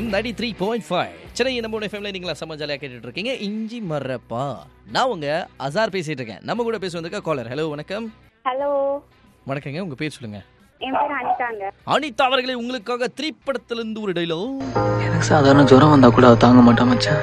FM ninety three point five Chennai நம்ம எஃப்எம்ல நீங்களா செம்ம ஜாலியாக கேட்டுட்டு இருக்கீங்க இஞ்சி மர்றப்பா நான் உங்க அசார் பேசிட்டு இருக்கேன் நம்ம கூட பேச வந்திருக்க காலர் ஹலோ வணக்கம் ஹலோ வணக்கங்க உங்க பேர் சொல்லுங்க என் பேர் அனிதாங்க அனிதா அவர்களே உங்களுக்காக திரைப்படத்திலிருந்து ஒரு டைலாக் எனக்கு சாதாரண ஜுரம் வந்தா கூட அவ தாங்க மாட்டா மச்சான்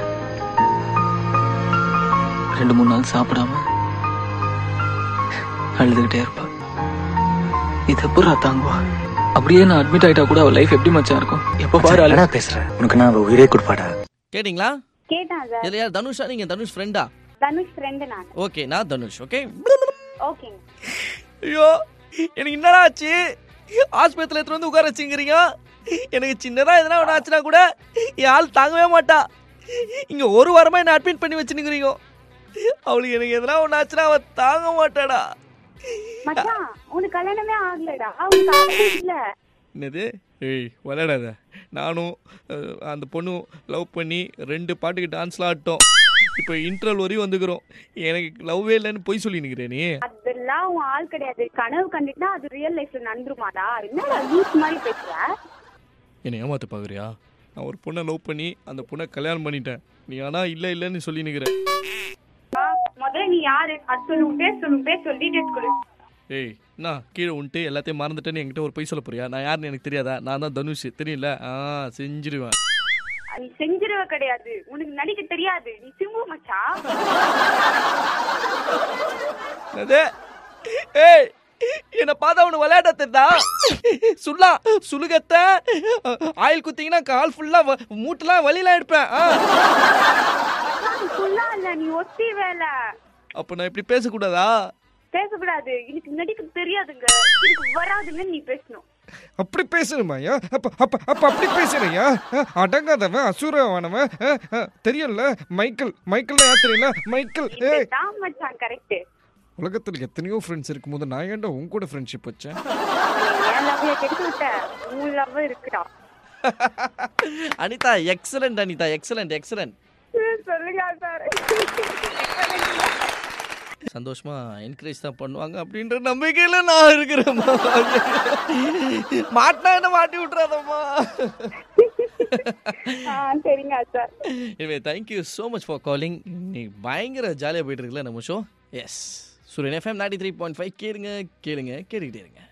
ரெண்டு மூணு நாள் சாப்பிடாம அழுதுகிட்டே இருப்பா இது எப்படா தாங்குவா அப்படியே நான் அட்மிட் ஆயிட்டா கூட அவ லைஃப் எப்படி மச்சான் இருக்கும் எப்ப பாரு அழ என்னடா பேசுற உனக்கு நான் அவ உயிரே கொடுப்பாடா கேட்டிங்களா கேட்டேன் சார் இதுல யார் தனுஷா நீங்க தனுஷ் ஃப்ரெண்டா தனுஷ் ஃப்ரெண்டு நான் ஓகே நான் தனுஷ் ஓகே ஓகேங்க ஐயோ எனக்கு என்னடா ஆச்சு ஆஸ்பத்திரியில் எடுத்துட்டு வந்து உட்கார வச்சுங்கிறீங்க எனக்கு சின்னதா எதனா ஒன்று ஆச்சுன்னா கூட என் ஆள் தாங்கவே மாட்டா இங்க ஒரு வாரமா என்ன அட்மிட் பண்ணி வச்சுனுங்கிறீங்க அவளுக்கு எனக்கு எதனா ஒன்று ஆச்சுன்னா அவ தாங்க மாட்டாடா மச்சான் உனக்கு கல்யாணமே ஆகலடா உனக்கு ஆகவே இல்ல என்னது ஏய் விளையாடாத நானும் அஹ், அந்த பொண்ணும் லவ் பண்ணி ரெண்டு பாட்டுக்கு டான்ஸ்லாம் ஆட்டோம் இப்போ இன்டர்வல் வரையும் வந்துக்கிறோம் எனக்கு லவ்வே இல்லைன்னு பொய் சொல்லி நிற்கிறேன் நீ அதெல்லாம் உன் ஆள் கிடையாது கனவு கண்டுட்டா அது ரியல் லைஃப்ல நடந்துருமாடா என்னடா லூஸ் மாதிரி பேசுற என்னை ஏமாத்த பார்க்குறியா நான் ஒரு பொண்ணை லவ் பண்ணி அந்த பொண்ணை கல்யாணம் பண்ணிட்டேன் நீ ஆனால் இல்லை இல்லைன்னு சொல்லி நிற்கிறேன் ஆ, முதல்ல நீ யாரு அது சொல்லு உன் பேர் சொல்லு உன் பேர் சொல்லி டீட்டெயில்ஸ் கொடு ஏய் என்ன கீழே உன்ட்டு எல்லாத்தையும் மறந்துட்டேன்னு என்கிட்ட ஒரு பொய் சொல்ல போறியா நான் யாருன்னு எனக்கு தெரியாதா நான் தான் தனுஷ் தெரியல ஆ செஞ்சிருவேன் நீ செஞ்சிருவ கிடையாது உனக்கு நடிக்க தெரியாது நீ சிம்பு மச்சான் அது ஏய் என்னை பார்த்தா உனக்கு விளையாட்ட தெரிதா சுல்லா சுலுகத்தை ஆயில் குத்திங்கன்னா கால் ஃபுல்லாக மூட்டெல்லாம் வலிலாம் எடுப்பேன் ஆ மச்சான், ஃபுல்லா இல்ல நீ ஒத்தி வேலை அப்போ நான் இப்படி பேசக்கூடாதா பேசக்கூடாது எனக்கு நடிக்க தெரியாதுங்க எனக்கு வராதுங்க நீ பேசணும் அப்படி பேசணுமாய்யா அப்ப அப்ப அப்ப அப்படி பேசுறியா அடங்காதவன் அசுரவானவன் அஹ், அஹ், தெரியும்ல மைக்கேல் மைக்கேல் யார் தெரியல மைக்கேல் ஏய் இதுதான் மச்சான் கரெக்ட் உலகத்தில் எத்தனையோ ஃப்ரெண்ட்ஸ் இருக்கும்போது நான் ஏன்டா உன் கூட ஃப்ரெண்ட்ஷிப் வச்சேன் என் லவ்ல கெடுத்து விட்ட உன் லவ் இருக்குடா Anitha excellent Anitha excellent excellent சொல்லுங்க சார் சந்தோஷமா என்கரேஜ் தான் பண்ணுவாங்க அப்படின்ற நம்பிக்கையில நான் இருக்கிறேம்மா மாட்டினா என்ன மாட்டி விட்றாதம்மா ஆ சரிங்க சார் எனவே thank you so much for calling நீ பயங்கர ஜாலியாக போயிட்டு இருக்குல்ல நம்ம show is Suryan FM ninety three point five கேளுங்க கேளுங்க கேட்டுக்கிட்டே இருங்க